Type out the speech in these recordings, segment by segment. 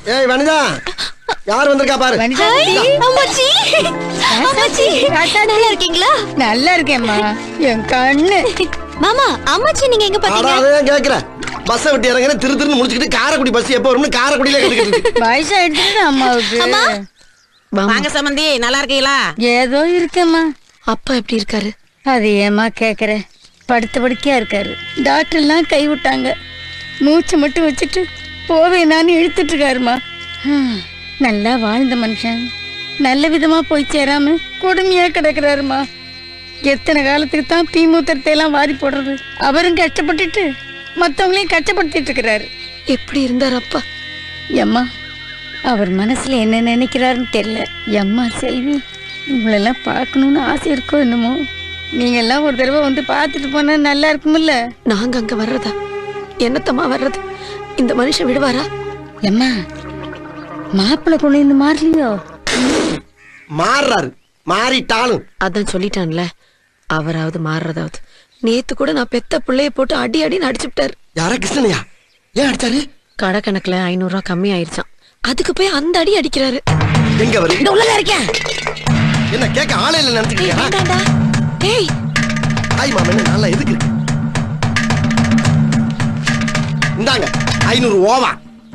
ஏய் வனிதா யார் வந்திருக்கா பாரு வனிதா அம்மாச்சி அம்மாச்சி நல்லா இருக்கீங்களா நல்லா இருக்கேம்மா என் கண்ணு மாமா அம்மாச்சி நீங்க எங்க அட பாத்தீங்க அதான் கேக்குறேன் பஸ்ஸை விட்டு இறங்குற திரு திருன்னு முடிச்சுக்கிட்டு காரைக்குடி பஸ் எப்போ வரும்னு காரைக்குடியில கட்டுக்கிட்டு இருக்கு. வயசாயிடுச்சு அம்மாவுக்கு அம்மா. வாங்க சம்பந்தி நல்லா இருக்கீங்களா ஏதோ இருக்கேம்மா அப்பா எப்படி இருக்காரு அது ஏம்மா கேக்குற படுத்த படுக்கையா இருக்காரு டாக்டர்லாம் கை விட்டாங்க மூச்சை மட்டும் வச்சுட்டு போவேனான்னு இழுத்துட்டு இருக்காருமா ஹம், நல்லா வாழ்ந்த மனுஷன் நல்ல விதமா போய் சேராம கொடுமையா கிடக்குறாருமா எத்தனை காலத்துக்கு தான் பீ மூத்திரத்தை எல்லாம் வாரி போடுறது அவரும் கஷ்டப்பட்டுட்டு மத்தவங்களையும் கஷ்டப்படுத்திட்டு இருக்கிறாரு எப்படி இருந்தார் அப்பா எம்மா அவர் மனசுல என்ன நினைக்கிறாருன்னு தெரியல எம்மா செல்வி உங்களெல்லாம் பார்க்கணும்னு ஆசை இருக்கோ என்னமோ நீங்க எல்லாம் ஒரு தடவை வந்து பார்த்துட்டு போனா நல்லா இருக்குமில்ல நாங்க அங்க வர்றதா என்னத்தம்மா வர்றது இந்த மனுஷன் விடுவாரா எம்மா மாப்பிள்ளை கொண்டு இந்த மாறலையோ மாறுறாரு மாறிட்டாலும் அதான் சொல்லிட்டான்ல அவராவது மாறுறதாவது நேத்து கூட நான் பெத்த பிள்ளைய போட்டு அடி அடின்னு அடிச்சு விட்டாரு யாரா கிருஷ்ணனையா ஏன் அடிச்சாரு கடை கணக்குல ஐநூறு ரூபாய் கம்மி ஆயிருச்சான் அதுக்கு போய் அந்த அடி அடிக்கிறாரு எங்க வரு இந்த உள்ளதா இருக்கேன் என்ன கேட்க ஆளே இல்ல ஏய், நினைச்சுக்கிட்டியா வேண்டாம்டா ஏய் தாய் மாமன் நல்லா எதுக்கு இருக்கு இந்தாங்க ஐநூறு ஓவா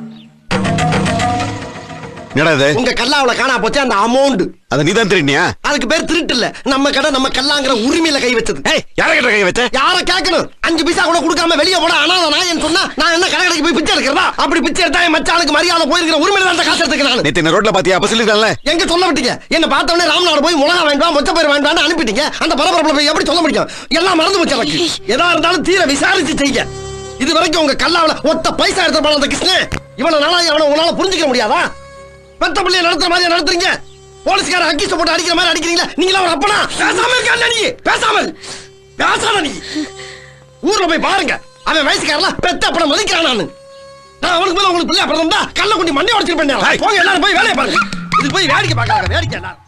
என்னடா இது உங்க கல்லாவுல காணா போச்சு அந்த அமௌண்ட் அத நீதான் திருடினியா அதுக்கு பேர் திருட்டு இல்ல நம்ம கடை நம்ம கல்லாங்கிற உரிமையில கை வச்சது ஏய் யார கிட்ட கை வச்ச யார கேட்கணும் அஞ்சு பைசா கூட கொடுக்காம வெளிய போட அனாத நான் சொன்னா நான் என்ன கடை கடைக்கு போய் பிச்சை எடுக்கிறதா அப்படி பிச்சை எடுத்தா என் மச்சானுக்கு மரியாதை போயிருக்கிற உரிமையில தான் அந்த காசு எடுத்துக்கிறேன் நேத்து என்ன ரோட்ல பாத்தியா அப்ப சொல்லிருக்கல எங்க சொல்ல விட்டீங்க என்ன பார்த்த உடனே ராம்நாடு போய் மிளகா வேண்டாம் மொச்ச பயிர் வேண்டாம்னு அனுப்பிட்டீங்க அந்த பரபரப்புல போய் எப்படி சொல்ல முடியும் எல்லாம் மறந்து போச்சு எனக்கு எதா இருந்தாலும் தீர விசாரிச்சு செய்ய இது வரைக்கும் உங்க கல்லாவுல ஒத்த பைசா எடுத்த போன அந்த கிருஷ்ணன் இவனை நாளா அவனை உங்களால புரிஞ்சுக்க முடியாதா பெத்த பிள்ளைய நடத்துற மாதிரியா நடத்துறீங்க போலீஸ்கார அக்கிச போட்டு அடிக்கிற மாதிரி அடிக்கிறீங்களா நீங்களா ஒரு அப்பனா பேசாம இருக்கான் நீ பேசாமல் பேசாத நீ ஊர்ல போய் பாருங்க அவன் வயசுக்காரலாம் பெத்த அப்பனை மதிக்கிறான் நானு நான் அவனுக்கு மேல உங்களுக்கு பிள்ளை அப்புறம் தான் கல்ல கொண்டு மண்ணை உடச்சிருப்பேன் போங்க எல்லாரும் போய் வேலையை பாருங்க இது போய் வேடிக்கை பார்க்கறாங்க வேடிக்கை எல்லாரும்